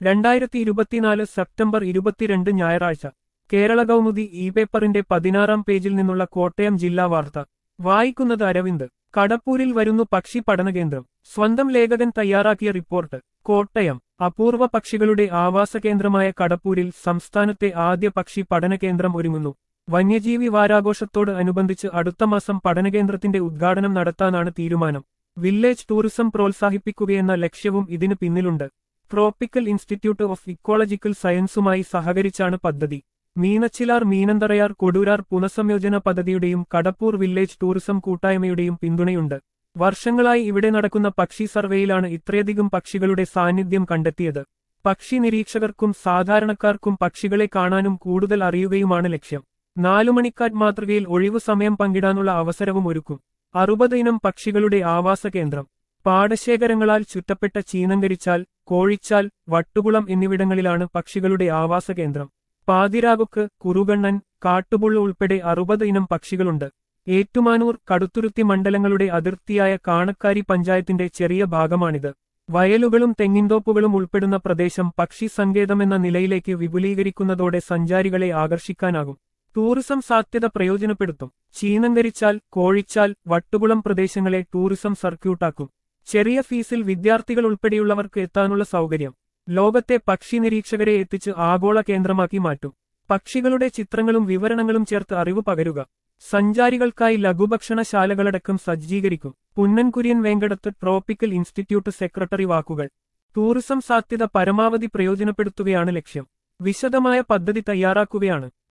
രണ്ടായിരത്തി ഇരുപത്തിനാല് സെപ്റ്റംബർ ഇരുപത്തിരണ്ട് ഞായറാഴ്ച കേരള കൗമുദി ഇ പേപ്പറിന്റെ പതിനാറാം പേജിൽ നിന്നുള്ള കോട്ടയം ജില്ലാ വാർത്ത വായിക്കുന്നത് അരവിന്ദ് കടപ്പൂരിൽ വരുന്നു പക്ഷി പഠനകേന്ദ്രം സ്വന്തം ലേഖകൻ തയ്യാറാക്കിയ റിപ്പോർട്ട് കോട്ടയം അപൂർവ പക്ഷികളുടെ ആവാസകേന്ദ്രമായ കടപ്പൂരിൽ സംസ്ഥാനത്തെ ആദ്യ പക്ഷി പഠനകേന്ദ്രം ഒരുങ്ങുന്നു വന്യജീവി വാരാഘോഷത്തോട് അനുബന്ധിച്ച് അടുത്ത മാസം പഠനകേന്ദ്രത്തിന്റെ ഉദ്ഘാടനം നടത്താനാണ് തീരുമാനം വില്ലേജ് ടൂറിസം പ്രോത്സാഹിപ്പിക്കുകയെന്ന ലക്ഷ്യവും ഇതിന് പിന്നിലുണ്ട് ട്രോപ്പിക്കൽ ഇൻസ്റ്റിറ്റ്യൂട്ട് ഓഫ് ഇക്കോളജിക്കൽ സയൻസുമായി സഹകരിച്ചാണ് പദ്ധതി മീനച്ചിലാർ മീനന്തറയാർ കൊടൂരാർ പുനഃസംയോജന പദ്ധതിയുടെയും കടപ്പൂർ വില്ലേജ് ടൂറിസം കൂട്ടായ്മയുടെയും പിന്തുണയുണ്ട് വർഷങ്ങളായി ഇവിടെ നടക്കുന്ന പക്ഷി സർവേയിലാണ് ഇത്രയധികം പക്ഷികളുടെ സാന്നിധ്യം കണ്ടെത്തിയത് പക്ഷി നിരീക്ഷകർക്കും സാധാരണക്കാർക്കും പക്ഷികളെ കാണാനും കൂടുതൽ അറിയുകയുമാണ് ലക്ഷ്യം നാലുമണിക്കാറ്റ് മാതൃകയിൽ ഒഴിവു സമയം പങ്കിടാനുള്ള അവസരവും ഒരുക്കും അറുപത് ഇനം പക്ഷികളുടെ ആവാസ കേന്ദ്രം പാടശേഖരങ്ങളാൽ ചുറ്റപ്പെട്ട ചീനങ്കരിച്ചാൽ കോഴിച്ചാൽ വട്ടുകുളം എന്നിവിടങ്ങളിലാണ് പക്ഷികളുടെ ആവാസ കേന്ദ്രം പാതിരാകുക്ക് കുറുകണ്ണൻ കാട്ടുപുള്ള ഉൾപ്പെടെ അറുപത് ഇനം പക്ഷികളുണ്ട് ഏറ്റുമാനൂർ കടുത്തുരുത്തി മണ്ഡലങ്ങളുടെ അതിർത്തിയായ കാണക്കാരി പഞ്ചായത്തിന്റെ ചെറിയ ഭാഗമാണിത് വയലുകളും തെങ്ങിൻതോപ്പുകളും ഉൾപ്പെടുന്ന പ്രദേശം പക്ഷി സങ്കേതമെന്ന നിലയിലേക്ക് വിപുലീകരിക്കുന്നതോടെ സഞ്ചാരികളെ ആകർഷിക്കാനാകും ടൂറിസം സാധ്യത പ്രയോജനപ്പെടുത്തും ചീനങ്കരിച്ചാൽ കോഴിച്ചാൽ വട്ടുകുളം പ്രദേശങ്ങളെ ടൂറിസം സർക്യൂട്ടാക്കും ചെറിയ ഫീസിൽ വിദ്യാർത്ഥികൾ ഉൾപ്പെടെയുള്ളവർക്ക് എത്താനുള്ള സൗകര്യം ലോകത്തെ പക്ഷി നിരീക്ഷകരെ എത്തിച്ച് ആഗോള കേന്ദ്രമാക്കി മാറ്റും പക്ഷികളുടെ ചിത്രങ്ങളും വിവരണങ്ങളും ചേർത്ത് അറിവ് പകരുക സഞ്ചാരികൾക്കായി ലഘുഭക്ഷണശാലകളടക്കം സജ്ജീകരിക്കും Punnan Kurian Venkadath tropical institute secretary വാക്കുകൾ ടൂറിസം സാധ്യത പരമാവധി പ്രയോജനപ്പെടുത്തുകയാണ് ലക്ഷ്യം വിശദമായ പദ്ധതി തയ്യാറാക്കുകയാണ്